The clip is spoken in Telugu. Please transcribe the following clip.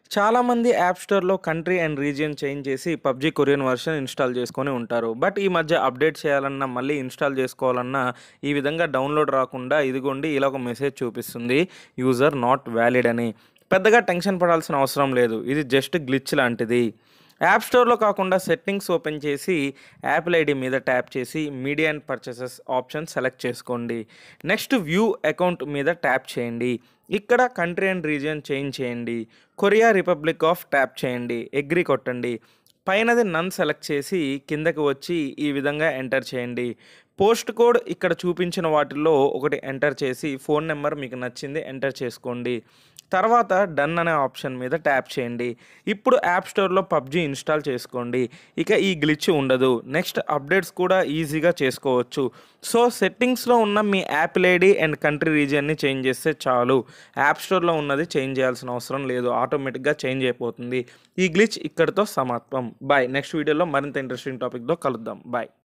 చాలామంది యాప్ స్టోర్‌లో కంట్రీ అండ్ రీజియన్ చేంజ్ చేసి పబ్‌జీ కొరియన్ వర్షన్ ఇన్‌స్టాల్ చేసుకొని ఉంటారు. బట్ ఈ మధ్య అప్డేట్ చేయాలన్నా, మళ్ళీ ఇన్‌స్టాల్ చేసుకోవాలన్నా ఈ విధంగా డౌన్‌లోడ్ రాకుండా ఇదిగోండి ఇలా ఒక మెసేజ్ చూపిస్తుంది. యూజర్ నాట్ వాలిడ్ అని. పెద్దగా టెన్షన్ పడాల్సిన అవసరం లేదు. ఇది జస్ట్ గ్లిచ్ లాంటిది. యాప్ స్టోర్‌లో కాకుండా సెట్టింగ్స్ ఓపెన్ చేసి యాపిల్ ఐడీ మీద ట్యాప్ చేసి media and purchases option select చేసుకోండి. నెక్స్ట్ వ్యూ అకౌంట్ మీద ట్యాప్ చేయండి. ఇక్కడ కంట్రీ అండ్ రీజియన్ చేంజ్ చేయండి. కొరియా రిపబ్లిక్ ఆఫ్ ట్యాప్ చేయండి. అగ్రీ కొట్టండి. పైనది నన్ సెలెక్ట్ చేసి కిందకి వచ్చి ఈ విధంగా ఎంటర్ చేయండి. పోస్ట్ కోడ్ ఇక్కడ చూపించిన వాటిల్లో ఒకటి ఎంటర్ చేసి ఫోన్ నంబర్ మీకు నచ్చింది ఎంటర్ చేసుకోండి. తర్వాత డన్ అనే ఆప్షన్ మీద ట్యాప్ చేయండి. ఇప్పుడు యాప్ స్టోర్‌లో పబ్‌జీ ఇన్‌స్టాల్ చేసుకోండి. ఇక ఈ గ్లిచ్ ఉండదు. నెక్స్ట్ అప్డేట్స్ కూడా ఈజీగా చేసుకోవచ్చు. సో సెట్టింగ్స్‌లో ఉన్న మీ యాపిల్ ఐడీ అండ్ కంట్రీ రీజియన్‌ని చేంజ్ చేస్తే చాలు. యాప్ స్టోర్‌లో ఉన్నది చేంజ్ చేయాల్సిన అవసరం లేదు. ఆటోమేటిక్‌గా చేంజ్ అయిపోతుంది. ఈ గ్లిచ్ ఇక్కడితో సమాప్తం. బాయ్. నెక్స్ట్ వీడియోలో మరింత ఇంట్రెస్టింగ్ టాపిక్‌తో కలుద్దాం. బాయ్.